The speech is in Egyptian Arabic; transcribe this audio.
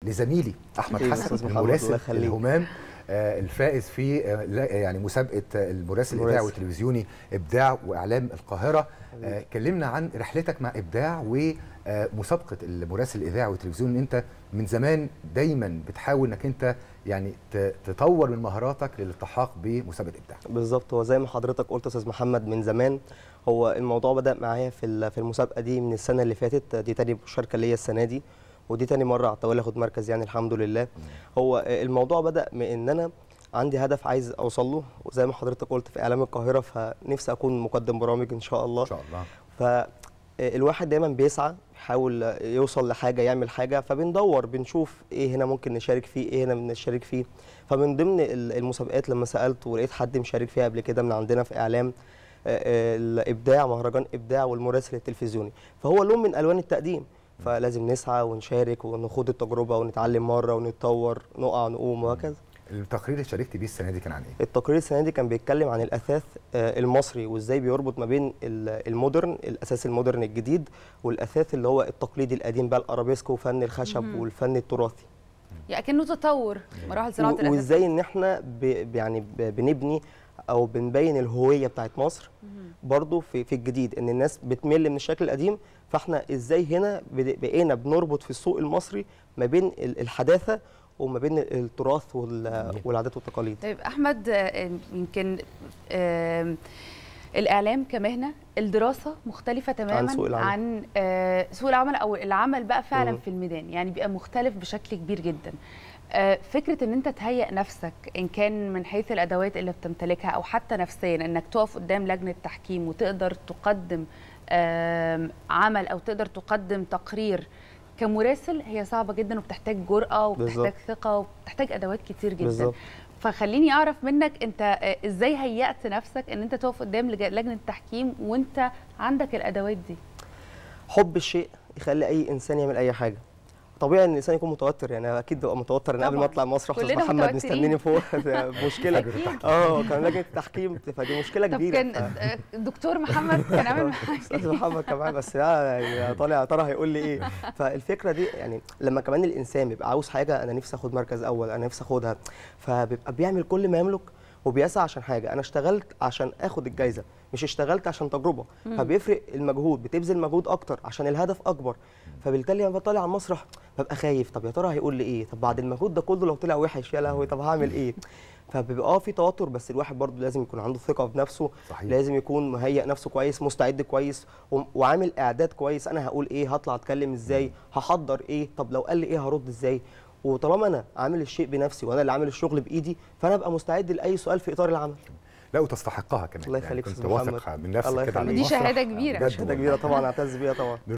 لزميلي احمد حبيبي حسن أستاذ محمد، المراسل الله يخليك. الهمام آه، الفائز في آه، لا- يعني مسابقه آه، المراسل الاذاعي المراسل. والتلفزيوني ابداع واعلام القاهره آه، كلمنا عن رحلتك مع ابداع ومسابقه المراسل الاذاعي والتلفزيوني انت من زمان دايما بتحاول انك انت يعني ت- تطور من مهاراتك للالتحاق بمسابقه ابداع بالظبط هو زي ما حضرتك قلت يا استاذ محمد من زمان هو الموضوع بدا معايا في ال- في المسابقه دي من السنه اللي فاتت دي تاني مشاركه ليا السنه دي ودي تاني مره على التوالي اخد مركز يعني الحمد لله هو الموضوع بدا من ان انا عندي هدف عايز اوصل له وزي ما حضرتك قلت في اعلام القاهره فنفسي اكون مقدم برامج ان شاء الله ان شاء الله فالواحد دايما بيسعى يحاول يوصل لحاجه يعمل حاجه فبندور بنشوف ايه هنا ممكن نشارك فيه ايه هنا نشارك فيه فمن ضمن ال- المسابقات لما سالت ولقيت حد مشارك فيها قبل كده من عندنا في اعلام آه، آه، الابداع مهرجان ابداع والمراسل التلفزيوني فهو لون من الوان التقديم فلازم نسعى ونشارك ونخوض التجربه ونتعلم مره ونتطور نقع نقوم وهكذا التقرير اللي شاركت بيه السنه دي كان عن ايه؟ التقرير السنه دي كان بيتكلم عن الاثاث آه، المصري وازاي بيربط ما بين ال- المودرن الاساس المودرن الجديد والاثاث اللي هو التقليدي القديم بقى الارابيسك وفن الخشب مهم. والفن التراثي يعني كأنه تطور مراحل صناعة و- الأساس وازاي ان احنا ب ب- يعني ب- بنبني او بنبين الهويه بتاعت مصر مهم. برضو في في الجديد ان الناس بتمل من الشكل القديم فاحنا ازاي هنا بد- بقينا بنربط في السوق المصري ما بين ال- الحداثه وما بين التراث وال- والعادات والتقاليد طيب احمد آه، يمكن آم، الاعلام كمهنه الدراسه مختلفه تماما سوق العمل. عن آه، سوق العمل او العمل بقى فعلا مم. في الميدان يعني بيبقى مختلف بشكل كبير جدا آه، فكره ان انت تهيئ نفسك ان كان من حيث الادوات اللي بتمتلكها او حتى نفسيا انك تقف قدام لجنه تحكيم وتقدر تقدم آم، عمل او تقدر تقدم تقرير كمراسل هي صعبه جدا وبتحتاج جرأه وبتحتاج بالظبط. ثقه وبتحتاج ادوات كتير جدا بالظبط فخليني اعرف منك انت آه، ازاي هيأت نفسك ان انت تقف قدام لج- لجنه التحكيم وانت عندك الادوات دي حب الشيء يخلي اي انسان يعمل اي حاجه طبيعي ان الانسان يكون متوتر يعني أنا اكيد ببقى متوتر ان قبل ما طبعاً. اطلع المسرح استاذ كلنا محمد متوترين. مستنيني فوق ده مشكله أكيد. اه كان لجنه التحكيم فدي مشكله طب كبيره كان ف- آه، الدكتور محمد كان عامل معاك استاذ محمد كان معايا بس يا يا طالع يا ترى هيقول لي ايه فالفكره دي يعني لما كمان الانسان بيبقى عاوز حاجه انا نفسي اخد مركز اول انا نفسي اخدها فبيبقى بيعمل كل ما يملك وبيسعى عشان حاجه انا اشتغلت عشان اخد الجايزه مش اشتغلت عشان تجربه مم. فبيفرق المجهود بتبذل مجهود اكتر عشان الهدف اكبر فبالتالي لما بطلع على المسرح ببقى خايف طب يا ترى هيقول لي ايه طب بعد المجهود ده كله لو طلع وحش يا لهوي طب هعمل ايه فبيبقى اه في توتر بس الواحد برضه لازم يكون عنده ثقه بنفسه صحيح لازم يكون مهيئ نفسه كويس مستعد كويس و- وعامل اعداد كويس انا هقول ايه هطلع اتكلم ازاي هحضر ايه طب لو قال لي ايه هرد ازاي وطالما انا عامل الشيء بنفسي وانا اللي عامل الشغل بايدي فانا ابقى مستعد لاي سؤال في اطار العمل لا وتستحقها كمان الله يعني يخليك كنت أستاذ محمد. واثق من نفسك الله كده على يخليك. دي المسرح. شهادة كبيرة. بجد شهاده والله. كبيره طبعا اعتز بيها طبعا